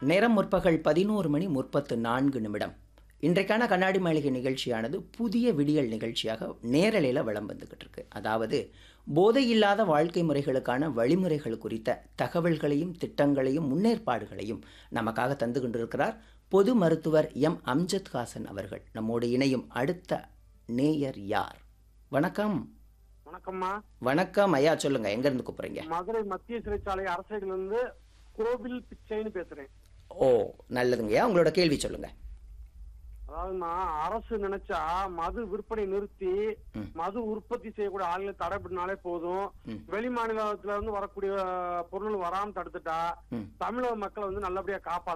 நேரம் முற்பகல் பதினோரு மணி முப்பத்து நான்கு நிமிடம் இன்றைக்கான கண்ணாடி மாளிகை நிகழ்ச்சியானது புதிய விடியல் நிகழ்ச்சியாக நேரலையில் வலம் வந்துக்கிட்டு இருக்கு அதாவது போதையில்லாத வாழ்க்கை முறைகளுக்கான வழிமுறைகள் குறித்த தகவல்களையும் திட்டங்களையும் முன்னேற்பாடுகளையும் நமக்காக தந்து கொண்டிருக்கிறார் பொது மருத்துவர் எம் அம்ஜத் ஹாசன் அவர்கள் நம்மோடு இணையும் அடுத்த நேயர் யார் வணக்கம் வணக்கம்மா வணக்கம் ஐயா சொல்லுங்க எங்க இருந்து கூப்பிடுறீங்க மதுரை மத்திய சிறைச்சாலை அரசைகள் இருந்து கோவில் பிச்சைன்னு பேசுறேன் ஓ நல்லதுங்கய்யா உங்களோட கேள்வி சொல்லுங்க அதாவதுமா அரசு நினைச்சா மது விற்பனை நிறுத்தி ம். மது உற்பத்தி செய்யக்கூடிய ஆளுங்களை தடை பண்ணாலே போதும் ம். வெளி மாநிலத்துல இருந்து வரக்கூடிய பொருள் வராம தடுத்துட்டா ம் தமிழக மக்களை வந்து நல்லபடியா காப்பாத்தலாம்